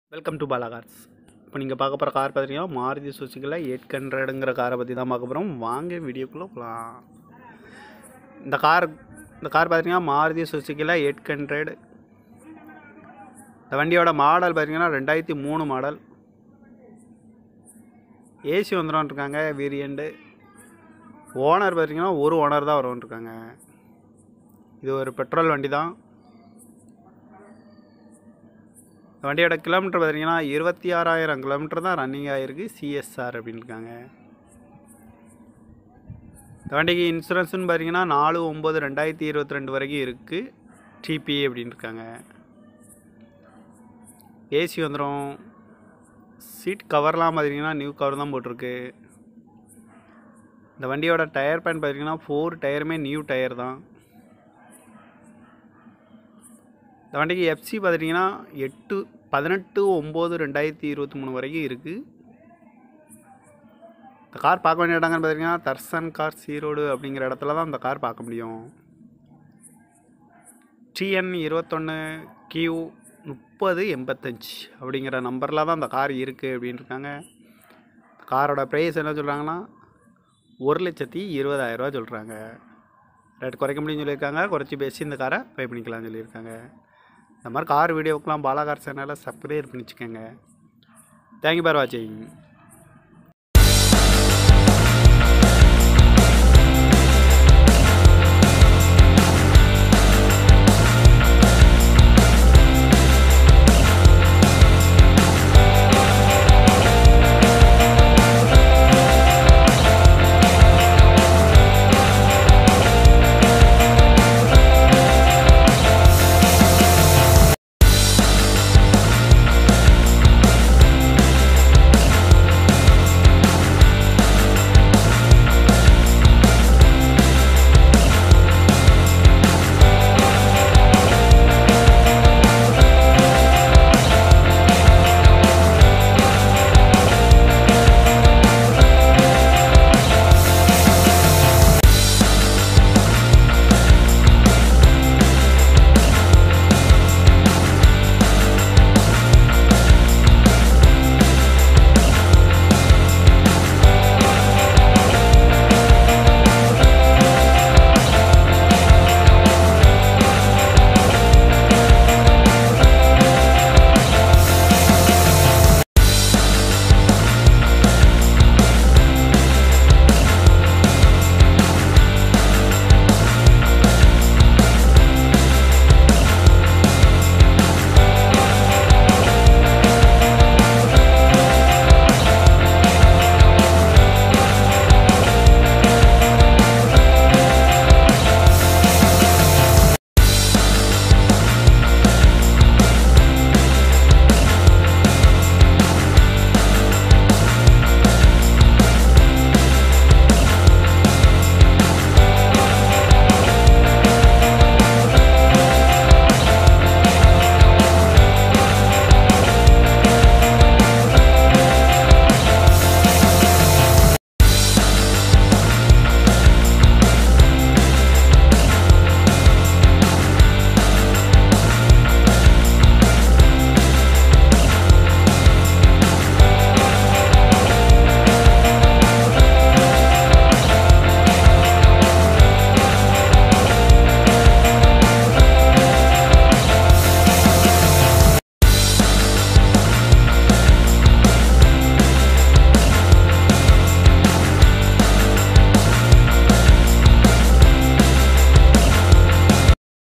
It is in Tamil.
வெல்கம் டு பாலா கார்ஸ் இப்போ நீங்கள் பார்க்க போகிற கார் பார்த்தீங்கன்னா மாருதி சுசுக்கியில் எயிட் ஹண்ட்ரடுங்கிற காரை பற்றி தான் பார்க்க போகிறோம் வாங்க வீடியோக்குள்ளே போகலாம் இந்த கார் இந்த கார் பார்த்தீங்கன்னா மாருதி சுசுக்கியில் எயிட் ஹண்ட்ரட் இந்த வண்டியோட மாடல் பார்த்தீங்கன்னா ரெண்டாயிரத்தி மூணு மாடல் ஏசி வந்துடும் இருக்காங்க வேரியண்ட்டு ஓனர் பார்த்தீங்கன்னா ஒரு ஓனர் தான் வரும்னு இருக்காங்க இது ஒரு பெட்ரோல் வண்டி தான் இந்த வண்டியோட கிலோமீட்டர் பார்த்தீங்கன்னா இருபத்தி ஆறாயிரம் கிலோமீட்டர் தான் ரன்னிங் ஆகிருக்கு சிஎஸ்ஆர் அப்படின்னு இருக்காங்க இந்த வண்டிக்கு இன்சூரன்ஸ்னு பார்த்தீங்கன்னா நாலு ஒம்பது ரெண்டாயிரத்தி இருபத்தி ரெண்டு வரைக்கும் இருக்குது டிபி அப்படின்னு இருக்காங்க ஏசி வந்துடும் சீட் கவர்லாம் பார்த்தீங்கன்னா நியூ கவர் தான் போட்டிருக்கு இந்த வண்டியோட டயர் பேன் பார்த்தீங்கன்னா ஃபோர் டயருமே நியூ டயர் தான் இந்த வண்டிக்கு எஃப்சி பார்த்துட்டிங்கன்னா எட்டு பதினெட்டு ஒம்பது ரெண்டாயிரத்தி இருபத்தி மூணு வரைக்கும் இருக்குது இந்த கார் பார்க்க வேண்டிய இடங்கன்னு பார்த்தீங்கன்னா தர்சன் கார் ஈரோடு அப்படிங்கிற இடத்துல தான் இந்த கார் பார்க்க முடியும் டிஎன் இருபத்தொன்று கியூ முப்பது எண்பத்தஞ்சு அப்படிங்கிற நம்பரில் தான் இந்த கார் இருக்குது அப்படின்னு இருக்காங்க காரோட ப்ரைஸ் என்ன சொல்கிறாங்கன்னா ஒரு லட்சத்தி இருபதாயிரரூவா சொல்கிறாங்க ரேட் குறைக்க முடியும்னு சொல்லியிருக்காங்க குறைச்சி பேசி இந்த காரை பே பண்ணிக்கலாம்னு சொல்லியிருக்காங்க இந்த மாதிரி கார் வீடியோவுக்கெலாம் பாலாகார் சேனலை சப்ஸ்கிரைப் பண்ணி வச்சுக்கோங்க தேங்க்யூ பார் வாட்சிங்